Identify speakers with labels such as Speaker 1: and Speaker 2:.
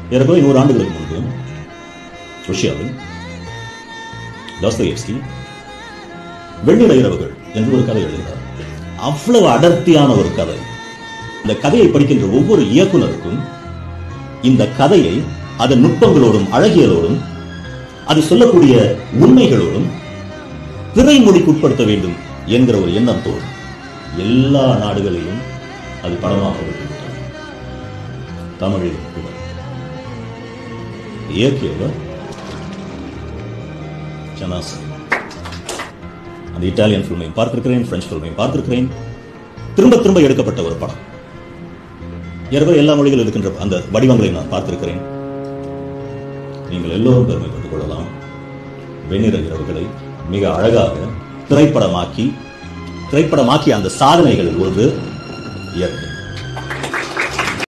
Speaker 1: ஏறக்குறைய நூறு ஆண்டுகளுக்கு முன்பு ரஷ்யாவில் டாஸ்தோயெவ்ஸ்கி வெண்ணிற இரவுகள் என்று ஒரு கதை எழுதுகிறார் அவ்வளவு அடர்த்தியான ஒரு கதை இந்த கதையை படிக்கின்ற ஒவ்வொரு இயக்குனருக்கும் இந்த கதையை அதன் நுட்பங்களோடும் அழகியலோடும் அது சொல்லக்கூடிய உண்மைகளோடும் திரைமொழிக்கு உட்படுத்த வேண்டும் என்கிற ஒரு எண்ணம் தோடும் எல்லா நாடுகளையும் அது படமாக விட்டுவிட்டது தமிழிலும் கூட இயக்கியவர் ஜனாசன் அந்த இட்டாலியன் ஃபில்மையும் பார்த்திருக்கிறேன் பிரெஞ்சு ஃபில்மையும் பார்த்திருக்கிறேன் திரும்ப திரும்ப எடுக்கப்பட்ட ஒரு படம் ஏறக்குறைய எல்லா மொழிகள் இருக்கின்ற அந்த வடிவங்களை நான் பார்த்திருக்கிறேன் நீங்கள் எல்லோரும் பெருமைப்பட்டுக் கொள்ளலாம் வெண்ணிற இரவுகளை மிக அழகாக திரைப்படமாக்கி திரைப்படமாக்கி அந்த சாதனைகளில் ஒன்று இயற்கை